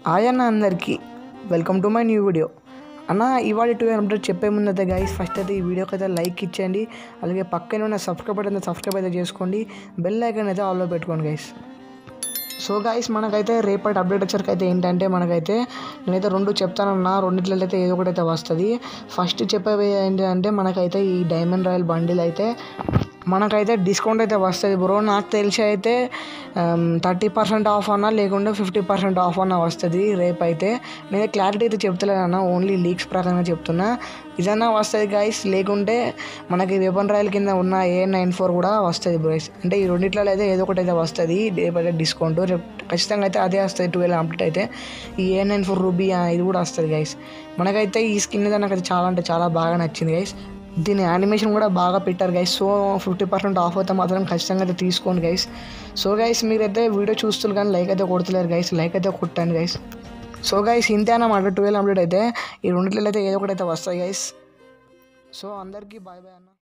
hi అన్న అందరికీ welcome to my new video అన్న ఇవాళ టూ అప్డేట్ చెప్పే ముందు అయితే గైస్ ఫస్ట్ అయితే ఈ వీడియోకి అయితే లైక్ ఇచ్చేయండి అలాగే పక్కన ఉన్న సబ్స్క్రైబ్ బటన్ సబ్స్క్రైబ్ అయితే చేసుకోండి బెల్ ఐకాన్ అయితే ఆల్లో పెట్టుకోండి గైస్ సో గైస్ మనకైతే రేపటి అప్డేట్ వచ్చరికి అయితే ఏంటంటే మనకైతే నేనైతే రెండు చెప్తానన్నా రెండిట్లో అయితే ఏదో ఒకటి అయితే వస్తుంది ఫస్ట్ చెప్పేవి ఏంటంటే మనకైతే ఈ డైమండ్ రాయల్ బండిల్ అయితే మనకైతే డిస్కౌంట్ అయితే వస్తుంది బ్రో నాకు తెలిసి అయితే థర్టీ పర్సెంట్ ఆఫ్ అన్నా లేకుంటే ఫిఫ్టీ పర్సెంట్ ఆఫ్ అన్నా వస్తుంది రేపు అయితే నేను క్లారిటీ అయితే చెప్తలేనన్నా ఓన్లీ లీక్స్ ప్రకారంగా చెప్తున్నా ఇదన్నా వస్తుంది గైస్ లేకుంటే మనకి వెపన్ రాయల్ కింద ఉన్న ఏ నైన్ ఫోర్ కూడా వస్తుంది బ్రోస్ అంటే ఈ రెండిట్లో అయితే ఏదో ఒకటి అయితే వస్తుంది రేపైతే డిస్కౌంట్ రేపు ఖచ్చితంగా అయితే అదే వస్తుంది ట్వెల్వ్ అప్డేట్ అయితే ఈ ఏ నైన్ ఫోర్ రూబీ ఇది కూడా వస్తుంది గైస్ మనకైతే ఈ స్కిన్ అయితే నాకైతే చాలా అంటే చాలా బాగా నచ్చింది గైస్ దీని యానిమేషన్ కూడా బాగా పెట్టారు guys so fifty percent off అయితే మాత్రం ఖచ్చితంగా అయితే తీసుకోండి గైస్ సో గైస్ మీరైతే వీడియో చూస్తున్నారు కానీ లైక్ అయితే కొడతలేరు గైస్ లైక్ అయితే కొట్టండి గైస్ సో గైస్ ఇంతే అన్నమాట ట్వెల్వ్ అప్డేట్ అయితే ఈ రెండిట్లో అయితే ఏదో ఒకటి అయితే వస్తాయి గైస్ సో అందరికీ బాయ్ బాయ్ అన్న